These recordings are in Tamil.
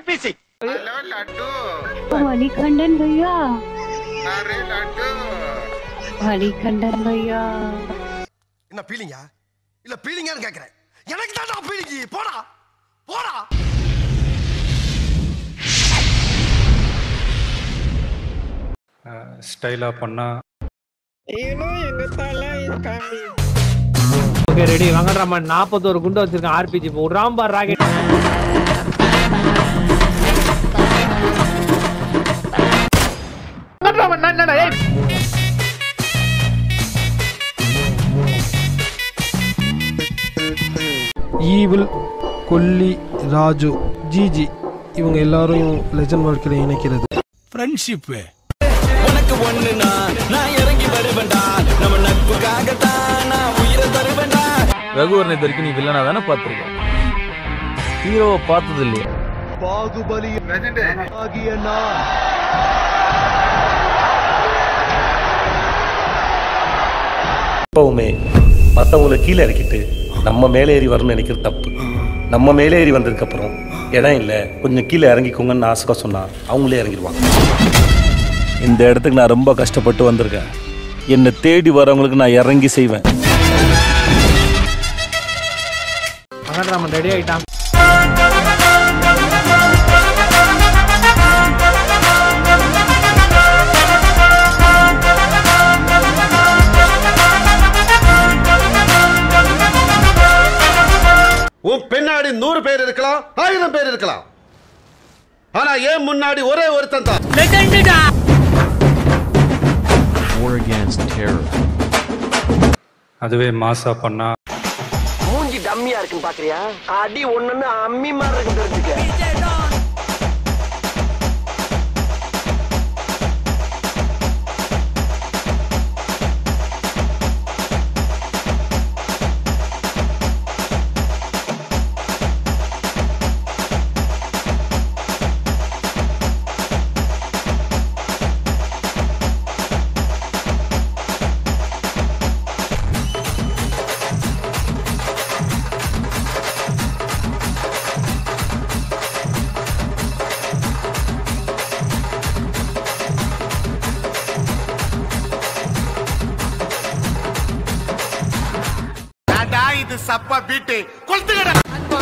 पीसी मणिखंडन भैया मणिखंडन भैया என்ன பீலிங்கா இல்ல பீலிங்கான்னு கேக்குறேன் எனக்கு தான் பீலிங்கி போடா போடா ஸ்டைலாக பண்ணால் ஓகே ரெடி வெங்கட்ராமன் நாற்பத்தோரு குண்டு வச்சிருக்கேன் ஆர்பிஜி இப்போ விட்றான் பார் ராக்கெட் வெங்கட்ராமன் நான் என்னடா, ஏய். ஈவில் கொல்லி ராஜு ஜிஜி இவங்க எல்லாரும் லெஜண்ட் வாழ்க்கையில இணைக்கிறது உனக்கு ஒண்ணுனா நான் இறங்கி வருவேன்டா நம்ம நட்புக்காகத்தான் நான் உயிரை தருவேன்டா ரகுவரனை இது வரைக்கும் நீ வில்லனா தானே பார்த்துருக்க ஹீரோவை பார்த்தது இல்லையா எப்பவுமே மற்றவங்களை கீழே இறக்கிட்டு நம்ம மேலே ஏறி வரணும்னு நினைக்கிறது தப்பு நம்ம மேலே ஏறி வந்ததுக்கப்புறம் இடம் இல்லை கொஞ்சம் கீழே இறங்கிக்கோங்கன்னு ஆசை சொன்னால் அவங்களே இறங்கிடுவாங்க இந்த இடத்துக்கு நான் ரொம்ப கஷ்டப்பட்டு வந்திருக்கேன் என்னை தேடி வரவங்களுக்கு நான் இறங்கி செய்வேன் வெங்கட்ராமன் ரெடி ஆயிட்டான் உன் பின்னாடி நூறு பேர் இருக்கலாம் ஆயிரம் பேர் இருக்கலாம் ஆனா ஏன் முன்னாடி ஒரே ஒருத்தன் தான் அதுவே மாசாக பண்ணால் மூஞ்சி டம்மியா இருக்குன்னு பாக்குறியா அடி ஒண்ணுன்னு அம்மி மாதிரி இருக்கு தெரிஞ்சுக்க இது சப்பா பீட்டு கொளுத்துக்கடா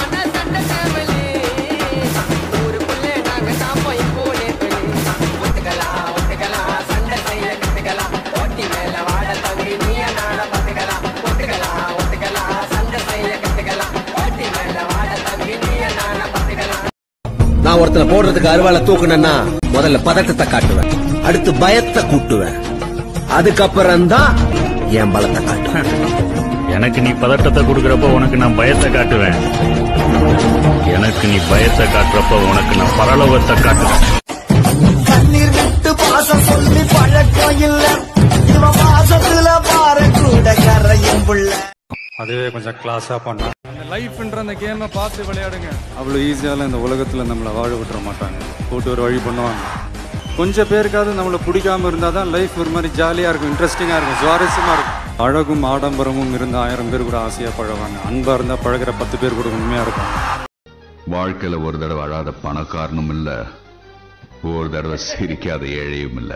நான் ஒருத்தனை போடுறதுக்கு அருவாளை தூக்குனேன்னா முதல்ல பதட்டத்தை காட்டுவேன் அடுத்து பயத்தை கூட்டுவேன் அதுக்கப்புறம் தான் என் பலத்தை காட்டுவேன் எனக்கு நீ பதட்டத்தை கொடுக்குறப்ப உனக்கு நான் பயத்தை காட்டுவேன் எனக்கு நீ பயத்தை காட்டுறப்ப உனக்கு நான் பரலோகத்தை காட்டுவேன் கண்ணீர் விட்டு பாசம் சொல்லி பழக்கம் இல்ல இவன் பாசத்துல பாரு கூட கரையும் புள்ள அதுவே கொஞ்சம் கிளாஸாக பண்ணால் அந்த லைஃப்ன்ற அந்த கேமை பார்த்து விளையாடுங்க அவ்வளோ ஈஸியால இந்த உலகத்தில் நம்மளை வாழ விட்டுற மாட்டாங்க போட்டு ஒரு வழி பண்ணுவாங்க கொஞ்சம் பேருக்காவது நம்மளை பிடிக்காம இருந்தால் தான் லைஃப் ஒரு மாதிரி ஜாலியாக இருக்கும் இன்ட்ரெஸ்டிங்காக இருக்கும் சுவாரஸ்யமாக இருக்கும் அழகும் ஆடம்பரமும் இருந்த ஆயிரம் பேர் கூட ஆசையாக பழகுவாங்க அன்பாக இருந்தால் பழகுற பத்து பேர் கூட உண்மையாக இருக்கும் வாழ்க்கையில ஒரு தடவை அழாத பணக்காரனும் இல்ல ஒரு தடவை சிரிக்காத ஏழையும் இல்ல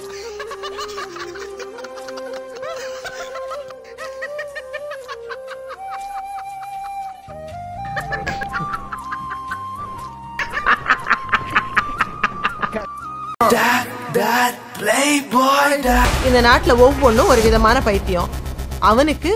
இந்த நாட்டுல ஒவ்வொன்றும் ஒரு விதமான பைத்தியம் அவனுக்கு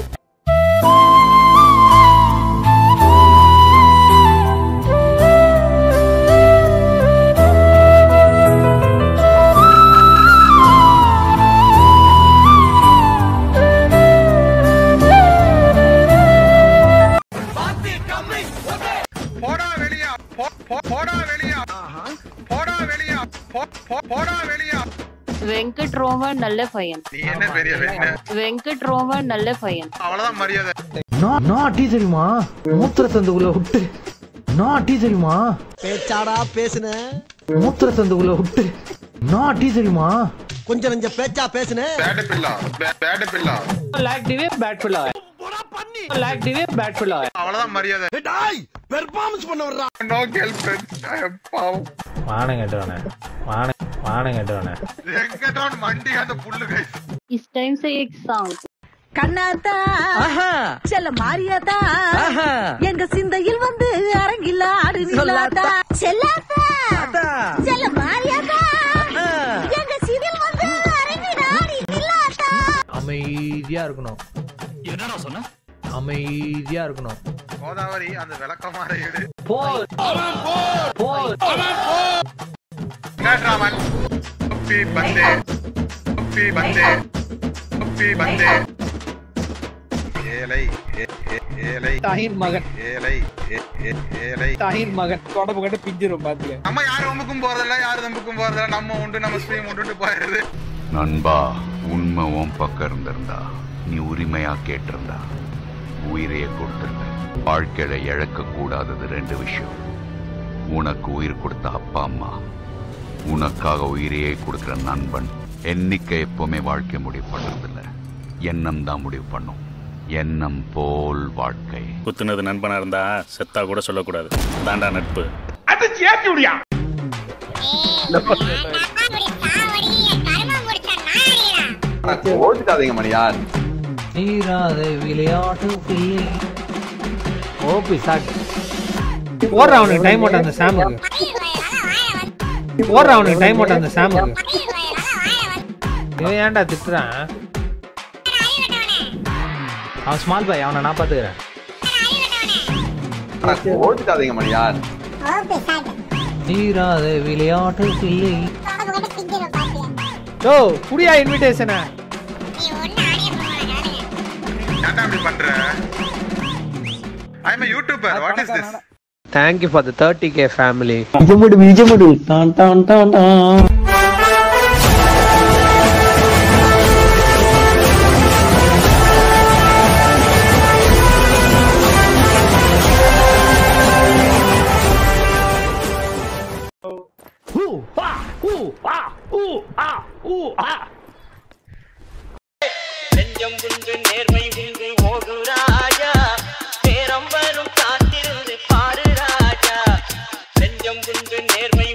போடா வெளியா போடா வெளியா போடா வெளியா போடா வெளியா வெங்கட் ரோமன் நல்ல பையன் நீ என்ன பெரிய வெங்கட் ரோமன் நல்ல பையன் அவ்வளவுதான் மரியாதை நான் டீ தெரியுமா மூத்திர சந்துக்குள்ள விட்டு நான் டீ தெரியுமா பேச்சாடா பேசுன மூத்திர சந்துக்குள்ள விட்டு நான் டீ தெரியுமா கொஞ்சம் நஞ்ச பேச்சா பேசுன பேடு பில்லா பேடு பில்லா லாக் டிவே பேட் ஃபுல்லா லாக் டிவே பேட் ஃபுல்லா அவ்வளவுதான் மரியாதை பெர்ஃபார்மன்ஸ் பண்ண வர்றா நோ கேர்ள் ஃப்ரெண்ட் பாவம் வானம் கட்டுவானே வானம் வானம் கட்டுவானே எங்கடான் மண்டி அந்த புல்லு கை इस टाइम से एक सॉन्ग கண்ணாத்தா செல்ல மாரியாத்தா எங்க சிந்தையில் வந்து அரங்கில்ல ஆடு நில்லாத்தா செல்லாத்தா செல்ல மாரியாத்தா எங்க சிந்தையில் வந்து அரங்கில் ஆடி நில்லாத்தா அமைதியா இருக்கணும் என்னடா சொன்ன அமைதியா இருக்கணும் கோதாவரி அந்த விளக்கமாற எடு போல் போல் வெங்கட்ராமன் தொப்பி பந்தே தொப்பி பந்தே தொப்பி பந்தே ஏலை ஏ- ஏ- ஏலை தாயின் மகன் ஏலை ஏ- ஏ- ஏலை தாயின் மகன் தொடப்பு கட்டு பிஞ்சிரும் பாத்தியா நம்ம யார் வம்புக்கும் போறதில்ல யார் தம்புக்கும் போறதில்ல நம்ம உண்டு நம்ம ஸ்ட்ரீம் உண்டு போயிருது நண்பா உண்மை உன் பக்கம் இருந்திருந்தா நீ உரிமையா கேட்டிருந்தா உயிரையே கொடுத்திருந்த வாழ்க்கையில இழக்க கூடாதது ரெண்டு விஷயம் உனக்கு உயிர் கொடுத்த அப்பா அம்மா உனக்காக உயிரையே கொடுக்கிற நண்பன் எண்ணிக்கை எப்பவுமே வாழ்க்கை முடிவு பண்றதில்ல எண்ணம் தான் முடிவு பண்ணும் எண்ணம் போல் வாழ்க்கை குத்துனது நண்பனா இருந்தா செத்தா கூட சொல்லக்கூடாது தாண்டா நட்பு அடிச்சு ஏத்தி விடியா ஓட்டுக்காதீங்க மணியார் நீராத விளையாட்டு பிள்ளை ஓபி சாட் போடுற அவனுக்கு டைம் அவுட் அந்த சாமுக்கு போடுற அவனுக்கு டைம் அவுட் அந்த சாமுக்கு இவன் ஏன்டா திட்டுறான் அவன் ஸ்மால் பாய் அவனை நான் பாத்துக்கிறேன் ஓட்டுக்காதீங்க மணியார் நீராத விளையாட்டு பிள்ளை ஓ புடியா இன்விடேஷனை ஏன்டா அப்படி பண்ற I am YouTuber what is this thank you for the thirty K family விஜமுடு விஜமுடு டான் டான் டான் டான் நெஞ்சம் குன்று நேர்மை உண்டு ஓகு ராஜா நேரம் வரும் காத்திருந்து பாரு ராஜா நெஞ்சம் குன்று நேர்மை